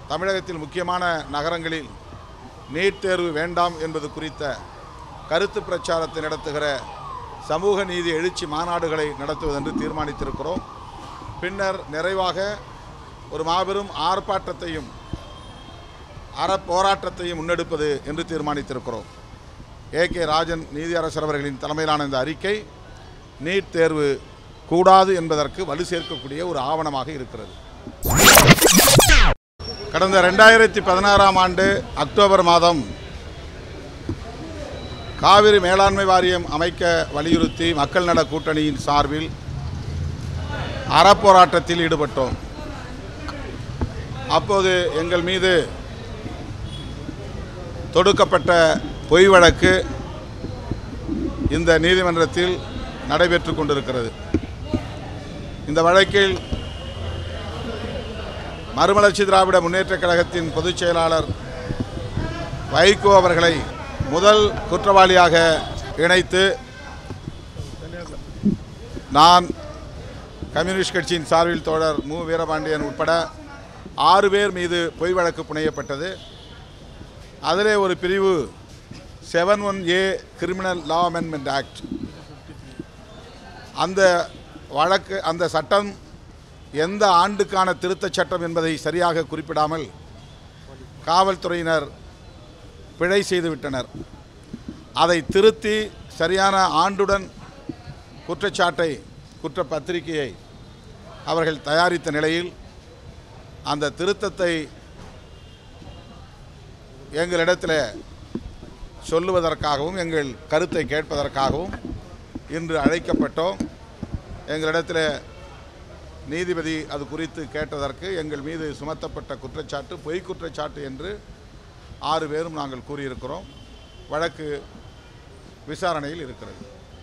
தமிழகத்தில் முக்கியமான நகரங்களில் நீட் தேர்வு வேண்டாம் என்பது குறித்த கருத்து பிரச்சாரத்தை நடத்துகிற சமூக நீதி எழுச்சி மாநாடுகளை நடத்துவதென்று தீர்மானித்திருக்கிறோம் பின்னர் நிறைவாக ஒரு மாபெரும் ஆர்ப்பாட்டத்தையும் அற போராட்டத்தையும் முன்னெடுப்பது என்று தீர்மானித்திருக்கிறோம் ஏ கே ராஜன் நீதியரசர் அவர்களின் தலைமையிலான இந்த அறிக்கை நீட் தேர்வு கூடாது என்பதற்கு வலு சேர்க்கக்கூடிய ஒரு ஆவணமாக இருக்கிறது கடந்த ரெண்டாயிரத்தி பதினாறாம் ஆண்டு அக்டோபர் மாதம் காவிரி மேலாண்மை வாரியம் அமைக்க வலியுறுத்தி மக்கள் நல கூட்டணியின் சார்பில் அறப்போராட்டத்தில் ஈடுபட்டோம் அப்போது எங்கள் மீது தொடுக்கப்பட்ட பொய் வழக்கு இந்த நீதிமன்றத்தில் நடைபெற்று கொண்டிருக்கிறது இந்த வழக்கில் மறுமலர்ச்சி திராவிட முன்னேற்றக் கழகத்தின் பொதுச் செயலாளர் வைகோ அவர்களை முதல் குற்றவாளியாக இணைத்து நான் கம்யூனிஸ்ட் கட்சியின் சார்பில் தோழர் மு வீரபாண்டியன் உட்பட ஆறு பேர் மீது பொய் வழக்கு புனையப்பட்டது அதிலே ஒரு பிரிவு seven one A criminal law amendment act அந்த வழக்கு அந்த சட்டம் எந்த ஆண்டுக்கான திருத்தச் சட்டம் என்பதை சரியாக குறிப்பிடாமல் காவல்துறையினர் பிழை செய்துவிட்டனர் அதை திருத்தி சரியான ஆண்டுடன் குற்றச்சாட்டை குற்ற பத்திரிகையை அவர்கள் தயாரித்த நிலையில் அந்த திருத்தத்தை எங்களிடத்தில் சொல்லுவதற்காகவும் எங்கள் கருத்தை கேட்பதற்காகவும் இன்று அழைக்கப்பட்டோம் எங்களிடத்தில் நீதிபதி அது குறித்து கேட்டதற்கு எங்கள் மீது சுமத்தப்பட்ட குற்றச்சாட்டு பொய் குற்றச்சாட்டு என்று ஆறு பேரும் நாங்கள் கூறியிருக்கிறோம் வழக்கு விசாரணையில் இருக்கிறது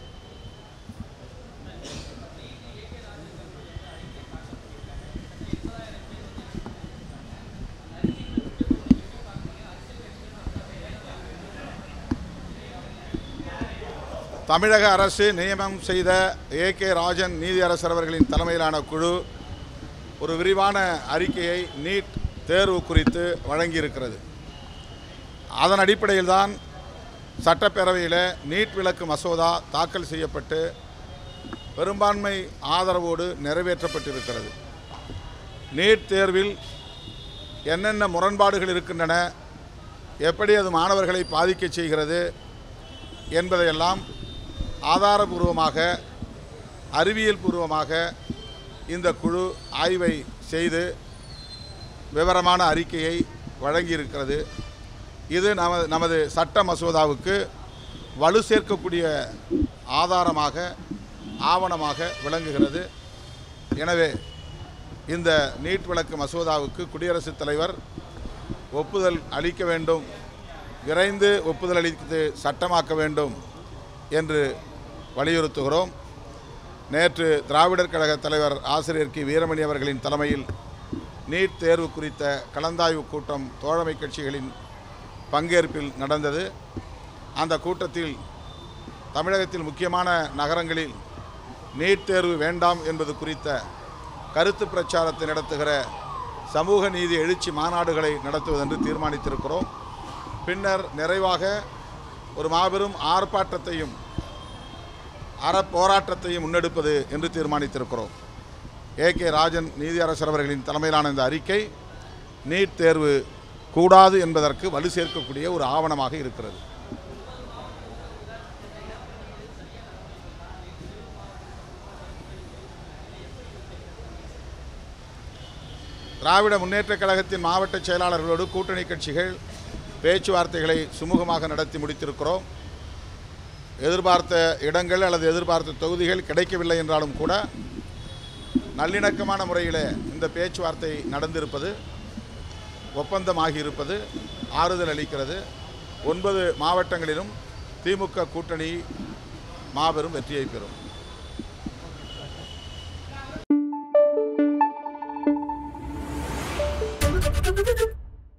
தமிழக அரசு நியமனம் செய்த ஏ கே ராஜன் நீதியரசர் அவர்களின் தலைமையிலான குழு ஒரு விரிவான அறிக்கையை நீட் தேர்வு குறித்து வழங்கியிருக்கிறது அதன் அடிப்படையில் தான் சட்டப்பேரவையில் நீட் விலக்கு மசோதா தாக்கல் செய்யப்பட்டு பெரும்பான்மை ஆதரவோடு நிறைவேற்றப்பட்டிருக்கிறது நீட் தேர்வில் என்னென்ன முரண்பாடுகள் இருக்கின்றன எப்படி அது மாணவர்களை பாதிக்கச் செய்கிறது என்பதையெல்லாம் ஆதாரபூர்வமாக அறிவியல் பூர்வமாக இந்த குழு ஆய்வை செய்து விவரமான அறிக்கையை வழங்கியிருக்கிறது இது நமது நமது சட்ட மசோதாவுக்கு வலு சேர்க்கக்கூடிய ஆதாரமாக ஆவணமாக விளங்குகிறது எனவே இந்த நீட் விளக்கு மசோதாவுக்கு குடியரசுத் தலைவர் ஒப்புதல் அளிக்க வேண்டும் விரைந்து ஒப்புதல் அளித்து சட்டமாக்க வேண்டும் என்று வலியுறுத்துகிறோம் நேற்று திராவிடர் கழக தலைவர் ஆசிரியர் கி வீரமணி அவர்களின் தலைமையில் நீட் தேர்வு குறித்த கலந்தாய்வு கூட்டம் தோழமை கட்சிகளின் பங்கேற்பில் நடந்தது அந்த கூட்டத்தில் தமிழகத்தில் முக்கியமான நகரங்களில் நீட் தேர்வு வேண்டாம் என்பது குறித்த கருத்து பிரச்சாரத்தை நடத்துகிற சமூக நீதி எழுச்சி மாநாடுகளை நடத்துவதென்று தீர்மானித்திருக்கிறோம் பின்னர் நிறைவாக ஒரு மாபெரும் ஆர்ப்பாட்டத்தையும் அற போராட்டத்தையும் முன்னெடுப்பது என்று தீர்மானித்திருக்கிறோம் ஏ கே ராஜன் நீதியரசர் அவர்களின் தலைமையிலான இந்த அறிக்கை நீட் தேர்வு கூடாது என்பதற்கு வலு சேர்க்கக்கூடிய ஒரு ஆவணமாக இருக்கிறது திராவிட முன்னேற்றக் கழகத்தின் மாவட்ட செயலாளர்களோடு கூட்டணி கட்சிகள் பேச்சுவார்த்தைகளை சுமூகமாக நடத்தி முடித்திருக்கிறோம் எதிர்பார்த்த இடங்கள் அல்லது எதிர்பார்த்த தொகுதிகள் கிடைக்கவில்லை என்றாலும் கூட நல்லிணக்கமான முறையில் இந்த பேச்சுவார்த்தை நடந்திருப்பது ஒப்பந்தமாகி இருப்பது ஆறுதல் அளிக்கிறது ஒன்பது மாவட்டங்களிலும் திமுக கூட்டணி மாபெரும் வெற்றியை பெறும்